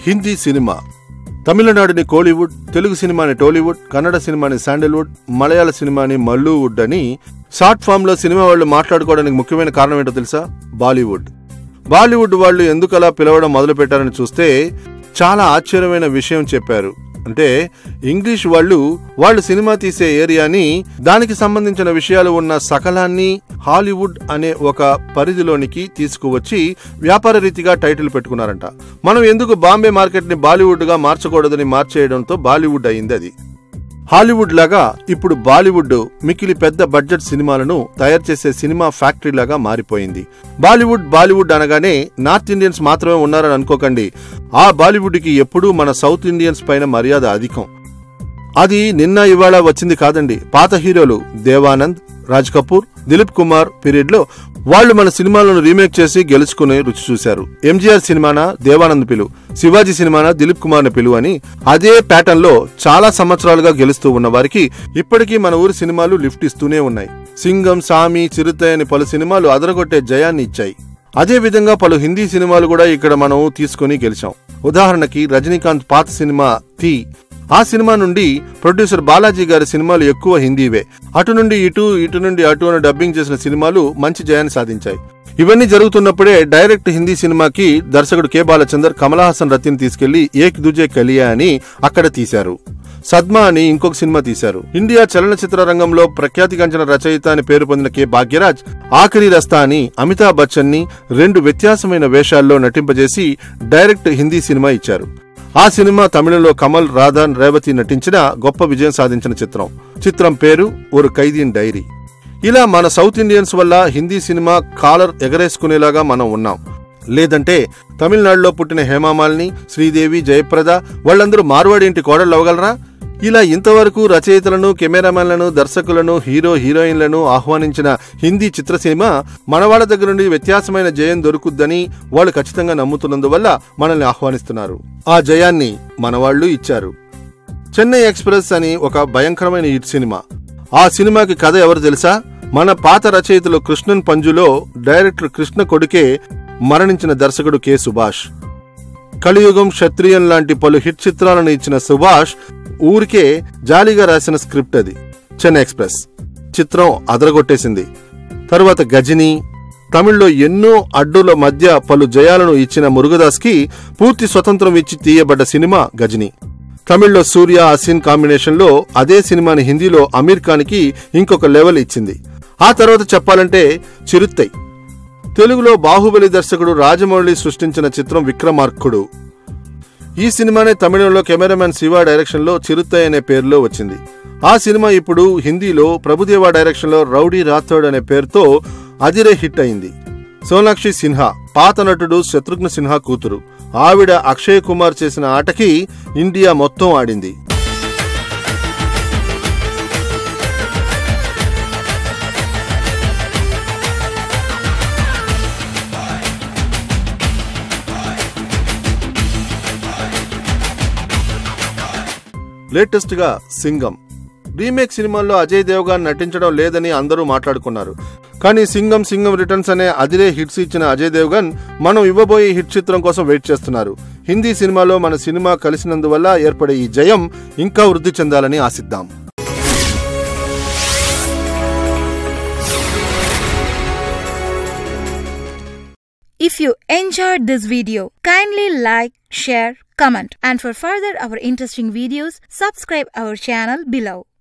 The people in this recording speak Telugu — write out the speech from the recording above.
హిందీ సినిమా తమిళనాడుని కోలీవుడ్ తెలుగు సినిమాని టాలీవుడ్ కన్నడ సినిమాని శాండల్వుడ్ మలయాళ సినిమాని మల్లూవుడ్ అని షార్ట్ ఫామ్ లో సినిమా వాళ్ళు మాట్లాడుకోవడానికి ముఖ్యమైన కారణం ఏంటో తెలుసా బాలీవుడ్ బాలీవుడ్ వాళ్ళు ఎందుకు అలా పిలవడం మొదలు పెట్టారని చూస్తే చాలా ఆశ్చర్యమైన విషయం చెప్పారు అంటే ఇంగ్లీష్ వాళ్ళు వాళ్ళు సినిమా తీసే ఏరియాని దానికి సంబంధించిన విషయాలు ఉన్న సకలాన్ని హాలీవుడ్ అనే ఒక పరిధిలోనికి తీసుకువచ్చి వ్యాపార రీతిగా టైటిల్ పెట్టుకున్నారంట మనం ఎందుకు బాంబే మార్కెట్ ని బాలీవుడ్ గా మార్చకూడదని మార్చేయడంతో బాలీవుడ్ అయింది అది హాలీవుడ్ లాగా ఇప్పుడు బాలీవుడ్ మిక్కిలి పెద్ద బడ్జెట్ సినిమాలను తయారు చేసే సినిమా ఫ్యాక్టరీ లాగా మారిపోయింది బాలీవుడ్ బాలీవుడ్ అనగానే నార్త్ ఇండియన్స్ మాత్రమే ఉన్నారని అనుకోకండి ఆ బాలీవుడ్ కి ఎప్పుడూ మన సౌత్ ఇండియన్స్ పైన మర్యాద అధికం అది నిన్న ఇవాళ వచ్చింది కాదండి పాత హీరోలు దేవానంద్ రాజ్ కపూర్ దిలీప్ కుమార్ పీరియడ్ లో వాళ్ళు మన సినిమాలను రీమేక్ చేసి గెలుచుకునే రుచి చూశారు ఎంజీఆర్ సినిమానా దేవానంద్ పిలు శివాజీ సినిమానా దిలీప్ కుమార్ పిలు అని అదే ప్యాటర్న్ లో చాలా సంవత్సరాలుగా గెలుస్తూ ఉన్న వారికి ఇప్పటికీ మన ఊరి సినిమాలు లిఫ్ట్ ఇస్తూనే ఉన్నాయి సింగం సామి చిరుత అని పలు సినిమాలు అదరగొట్టే జయాన్ని ఇచ్చాయి అదే విధంగా పలు హిందీ సినిమాలు కూడా ఇక్కడ మనం తీసుకుని గెలిచాం ఉదాహరణకి రజనీకాంత్ పాత సినిమా థీ ఆ సినిమా నుండి ప్రొడ్యూసర్ బాలాజీ గారి సినిమాలు ఎక్కువ హిందీవే అటు నుండి ఇటు ఇటు నుండి అటు అని డబ్బింగ్ చేసిన సినిమాలు మంచి జయాన్ని సాధించాయి ఇవన్నీ జరుగుతున్నప్పుడే డైరెక్ట్ హిందీ సినిమాకి దర్శకుడు కె బాలచందర్ కమల్ హాసన్ రతిని తీసుకెళ్లి ఏక్ దుజే కలియా అని అక్కడ తీశారు సద్మా అని ఇంకొక సినిమా తీశారు ఇండియా చలనచిత్ర రంగంలో ప్రఖ్యాతిగంచిన రచయిత అని పేరు పొందిన కె భాగ్యరాజ్ ఆఖరి రస్తా అని అమితాబ్ బచ్చన్ ని రెండు వ్యత్యాసమైన వేషాల్లో నటింపజేసి డైరెక్ట్ హిందీ సినిమా ఇచ్చారు ఆ సినిమా తమిళంలో కమల్ రాధాన్ రేవతి నటించిన గొప్ప విజయం సాధించిన చిత్రం చిత్రం పేరు ఒక ఖైదీన్ డైరీ ఇలా మన సౌత్ ఇండియన్స్ వల్ల హిందీ సినిమా కాలర్ ఎగరేసుకునేలాగా మనం ఉన్నాం లేదంటే తమిళనాడులో పుట్టిన హేమామాలిని శ్రీదేవి జయప్రద వాళ్ళందరూ మార్వాడి ఇంటి కోడళ్ళు అవ్వగలరా ఇలా ఇంతవరకు రచయితలను కెమెరామెన్లను దర్శకులను హీరో హీరోయిన్లను ఆహ్వానించిన హిందీ చిత్రసీమ మనవాళ్ల దగ్గర నుండి వ్యత్యాసమైన జయం దొరుకుద్దని వాళ్ళు ఖచ్చితంగా నమ్ముతున్నందువల్ల మనల్ని ఆహ్వానిస్తున్నారు ఆ జయాన్ని మనవాళ్లు ఇచ్చారు చెన్నై ఎక్స్ప్రెస్ అని ఒక భయంకరమైన హిట్ సినిమా ఆ సినిమాకి కథ ఎవరు తెలుసా మన పాత రచయితలు కృష్ణన్ పంజులో డైరెక్టర్ కృష్ణ కొడుకే మరణించిన దర్శకుడు కె సుభాష్ కలియుగం క్షత్రియం లాంటి పలు హిట్ చిత్రాలను ఇచ్చిన సుభాష్ ఊరికే జాలీగా రాసిన స్క్రిప్ట్ అది చెన్నై ఎక్స్ప్రెస్ చిత్రం అదరగొట్టేసింది తరువాత గజని తమిళ్లో ఎన్నో అడ్డుల మధ్య పలు జయాలను ఇచ్చిన మురుగదాస్ కి పూర్తి స్వతంత్రం ఇచ్చి తీయబడ్డ సినిమా గజని తమిళ్లో సూర్య అసిన్ కాంబినేషన్ లో అదే సినిమాని హిందీలో అమీర్ ఖాన్ కి ఇంకొక లెవెల్ ఇచ్చింది ఆ తర్వాత చెప్పాలంటే చిరుత్తై తెలుగులో బాహుబలి దర్శకుడు రాజమౌళి సృష్టించిన చిత్రం విక్రమార్కుడు ఈ సినిమానే తమిళంలో కెమెరామెన్ శివ డైరెక్షన్ లో చిరుత్తయ్ అనే పేరులో వచ్చింది ఆ సినిమా ఇప్పుడు హిందీలో ప్రభుదేవా డైరెక్షన్ లో రౌడీ రాథోడ్ అనే పేరుతో అదిరే హిట్ అయింది సోనాక్షి సిన్హా పాత నటుడు శత్రుఘ్న సిన్హా కూతురు ఆవిడ అక్షయ్ కుమార్ చేసిన ఆటకి ఇండియా మొత్తం ఆడింది లేటెస్ట్ గా సింగం రీమేక్ సినిమాల్లో అజయ్ దేవ్గాన్ నటించడం లేదని అందరూ మాట్లాడుకున్నారు కానీ సింగం సింగం రిటర్న్స్ అనే అదిరే హిట్స్ ఇచ్చిన అజయ్ దేవ్గన్ మనం ఇవ్వబోయే హిట్ చిత్రం కోసం వెయిట్ చేస్తున్నారు హిందీ సినిమాలో మన సినిమా కలిసినందువల్ల ఏర్పడే ఈ జయం ఇంకా వృద్ధి చెందాలని ఆశిద్దాం If you enjoyed this video, kindly like, share, comment and for further our interesting videos, subscribe our channel below.